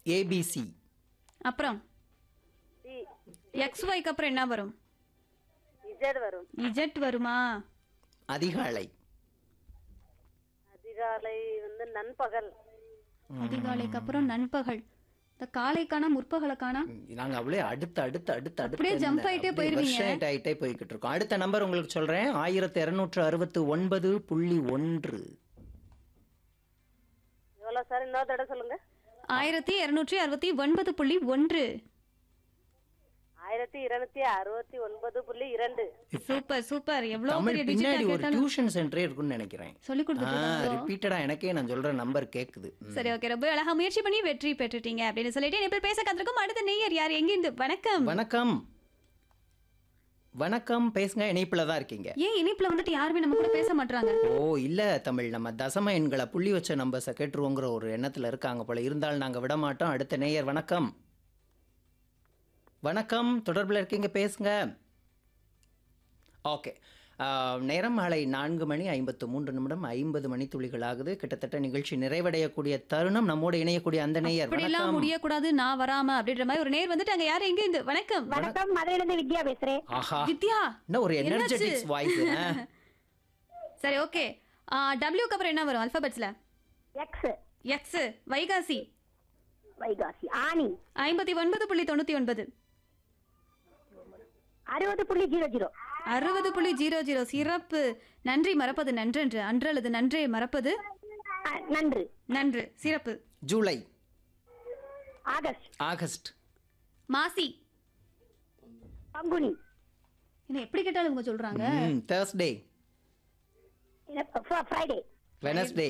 ABC அப்புறம் C X ஒய்க்கு அப்புறம் என்ன வரும் இஜட் வரும் இஜெட் வருமா அதிகாலை அதிகாலை வந்து நண்பகல் அதிகாலைக்கு அப்புறம் நண்பகல் இந்த காலைக்கான முற்பகலுக்கான நாங்க அப்படியே அடுத்து அடுத்து அடுத்து அடுத்து அப்படியே jump ஆயிட்டே அப்படியே போயிருவீங்க. வருஷம் ஆயிட்டே போய்கிட்டு இருக்கோம் அடுத்த நம்பர் உங்களுக்கு சொல்றேன் ஆயிரத்தி இருநூற்று அறுபத்து ஒன்பது புள்ளி ஒன்று எவ்வளோ சார் இன்னொரு தடவை சொல்லுங்க ஆயிரத்தி இருநூற்றி அறுபத்தி ஒன்பது புள்ளி ஒன்று ஆயிரத்தி இருநூத்தி அறுபத்தி ஒன்பது புள்ளி இரண்டு சூப்பர் சூப்பர் எவ்வளவு தமிழ் பெரிய பின்னாடி டிஜிட்டா ஒரு கேட்டாலும் டியூஷன் சென்டரே இருக்கும்னு நினைக்கிறேன் சொல்லி கொடுத்துட்டு ரிப்பீட்டடா எனக்கே நான் சொல்ற நம்பர் கேக்குது ம். சரி ஓகே ரொம்ப அழகா முயற்சி பண்ணி வெற்றி பெற்றுட்டீங்க அப்படின்னு சொல்லிட்டு என் பேர் பேச கத்திருக்கும் அடுத்த நேயர் யார் எங்கிருந்து வணக்கம் வணக்கம் வணக்கம் பேசுங்க இணைப்புல தான் இருக்கீங்க ஏன் இனிப்புல வந்துட்டு யாருமே நம்ம கூட பேச மாட்டாங்க ஓ இல்ல தமிழ் நம்ம தசம எண்களை புள்ளி வச்ச நம்பர்ஸை கேட்டுருவோங்கிற ஒரு எண்ணத்துல இருக்காங்க போல இருந்தாலும் நாங்க விட மாட்டோம் அடுத்த நேயர் வணக்கம் வணக்கம் தொடர்புல இருக்கீங்க பேசுங்க ஓகே நேரம் மாலை நான்கு மணி ஐம்பத்து மூன்று நிமிடம் ஐம்பது மணி துளிகள் ஆகுது கிட்டத்தட்ட நிகழ்ச்சி நிறைவடையக்கூடிய தருணம் நம்மோடு இணையக்கூடிய அந்த நேயர் அப்படி எல்லாம் வணக்கம் முடியக்கூடாது நான் வராம அப்படின்ற மாதிரி ஒரு நேர் வந்துட்டாங்க யாரு எங்க இருந்து வணக்கம் வணக்கம் மதுரையில இருந்து வித்யா பேசுறேன் ஆஹா வித்யா என்ன ஒரு என்னாச்சு? எனர்ஜெட்டிக்ஸ் வாய்ஸ் சரி ஓகே டபிள்யூக்கு அப்புறம் என்ன வரும் அல்பாபெட்ஸ்ல எக்ஸ் எக்ஸ் வைகாசி வைகாசி ஆனி ஐம்பத்தி ஒன்பது புள்ளி தொண்ணூத்தி ஒன்பது அறுபது புள்ளி ஜீரோ ஜீரோ அறுபது புள்ளி ஜீரோ ஜீரோ சிறப்பு நன்றி மறப்பது நன்றென்று அன்றல்லது நன்றே மறப்பது நன்று நன்று சிறப்பு July August August Masi Panguni என்ன எப்படி கேட்டாலும் இவங்க சொல்றாங்க Thursday Friday Wednesday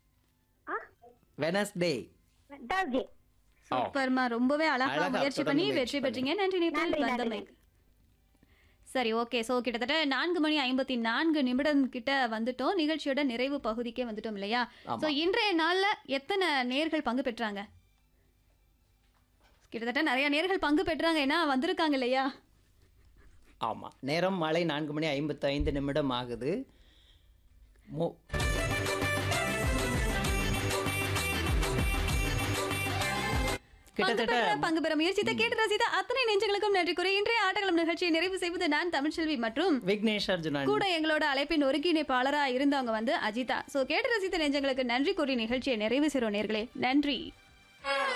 Wednesday Thursday சூப்பர்மா ரொம்பவே அழகா அழகா, முயற்சி தொடர்ந்து பண்ணி முயற்சி வெற்றி பெற்றீங்க நன்றி நன்றி, நேபிள் நன்றி. வந்தமைக்கு சரி ஓகே ஸோ கிட்டத்தட்ட நான்கு மணி ஐம்பத்தி நான்கு நிமிடம் கிட்ட வந்துட்டோம் நிகழ்ச்சியோட நிறைவு பகுதிக்கே வந்துட்டோம் இல்லையா ஆமா. ஸோ இன்றைய நாள்ல எத்தனை நேர்கள் பங்கு பெற்றாங்க கிட்டத்தட்ட நிறைய நேர்கள் பங்கு பெற்றாங்க ஏன்னா வந்திருக்காங்க இல்லையா ஆமா நேரம் மாலை நான்கு மணி ஐம்பத்தி ஐந்து நிமிடம் ஆகுது மோ பங்கு கிட்டத்தட்ட பெற பங்கு பெற முயற்சித்த கேட்டு ரசித்த அத்தனை நெஞ்சங்களுக்கும் நன்றி கூறி இன்றைய ஆட்டங்களும் நிகழ்ச்சியை நிறைவு செய்வது நான் தமிழ்செல்வி மற்றும் விக்னேஷ் அர்ஜுனன் கூட எங்களோட அழைப்பின் ஒருங்கிணைப்பாளரா இருந்தவங்க வந்து அஜிதா சோ கேட்டு ரசித்த நெஞ்சங்களுக்கு நன்றி கூறி நிகழ்ச்சியை நிறைவு செய்றோம் நேர்களே நன்றி